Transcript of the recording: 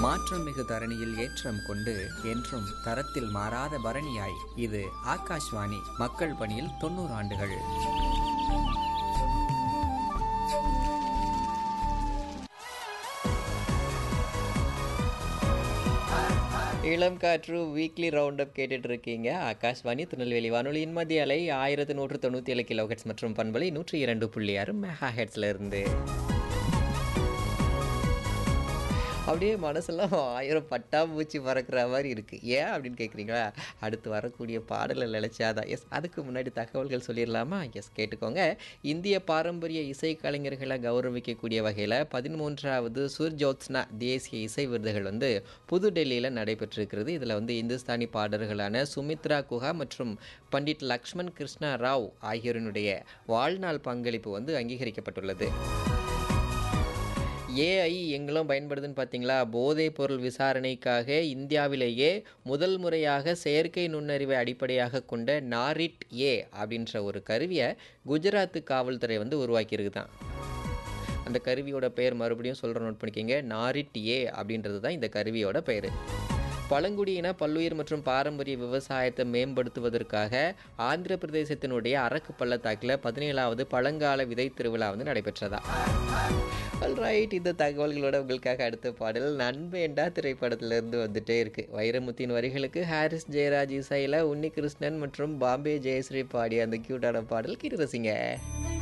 மாற்றம் மிகு தரணியில் ஏற்றம் கொண்டு என்றும் தரத்தில் மாறாத பரணியாய் இது ஆகாஷ்வாணி மக்கள் பணியில் தொண்ணூறு ஆண்டுகள் இளம் காற்று வீக்லி ரவுண்ட் அப் கேட்டுட்டு இருக்கீங்க ஆகாஷ்வாணி திருநெல்வேலி வானொலியின் மத்திய அலை ஆயிரத்து நூற்று தொண்ணூற்றி ஏழு கிலோ ஹெட்ஸ் மற்றும் பண்பலை நூற்றி இரண்டு புள்ளி ஆறு மெகா ஹெட்ஸ்ல இருந்து அப்படியே மனசெல்லாம் ஆயிரம் பட்டாம்பூச்சி பறக்கிற மாதிரி இருக்குது ஏன் அப்படின்னு கேட்குறீங்களா அடுத்து வரக்கூடிய பாடலை நினைச்சாதான் எஸ் அதுக்கு முன்னாடி தகவல்கள் சொல்லிடலாமா எஸ் கேட்டுக்கோங்க இந்திய பாரம்பரிய இசை கலைஞர்களை கௌரவிக்கக்கூடிய வகையில் பதிமூன்றாவது சுர்ஜோத்ஸ்னா தேசிய இசை விருதுகள் வந்து புதுடெல்லியில் நடைபெற்றிருக்கிறது இதில் வந்து இந்துஸ்தானி பாடல்களான சுமித்ரா குஹா மற்றும் பண்டிட் லக்ஷ்மண் கிருஷ்ணா ராவ் ஆகியோரினுடைய வாழ்நாள் பங்களிப்பு வந்து அங்கீகரிக்கப்பட்டுள்ளது ஏஐ எங்கெல்லாம் பயன்படுதுன்னு பார்த்தீங்களா போதைப் பொருள் விசாரணைக்காக இந்தியாவிலேயே முதல் முறையாக செயற்கை நுண்ணறிவை அடிப்படையாக கொண்ட நாரிட் ஏ அப்படின்ற ஒரு கருவியை குஜராத்து காவல்துறை வந்து உருவாக்கியிருக்கு தான் அந்த கருவியோட பெயர் மறுபடியும் சொல்கிற நோட் பண்ணிக்கிங்க நாரிட் ஏ அப்படின்றது தான் இந்த கருவியோட பெயர் பழங்குடியின பல்லுயிர் மற்றும் பாரம்பரிய விவசாயத்தை மேம்படுத்துவதற்காக ஆந்திர பிரதேசத்தினுடைய அரக்கு பள்ளத்தாக்கில் பதினேழாவது பழங்கால விதை திருவிழா வந்து நடைபெற்றதா ரைட் இந்த தகவல்களோட உங்களுக்காக அடுத்த பாடல் நண்பேண்டா திரைப்படத்திலிருந்து வந்துட்டே இருக்கு வைரமுத்தின் வரிகளுக்கு ஹாரிஸ் ஜெயராஜ் இசையில் உன்னிகிருஷ்ணன் மற்றும் பாம்பே ஜெயஸ்ரீ பாடிய அந்த கியூட்டான பாடல் கேட்டு ரசிங்க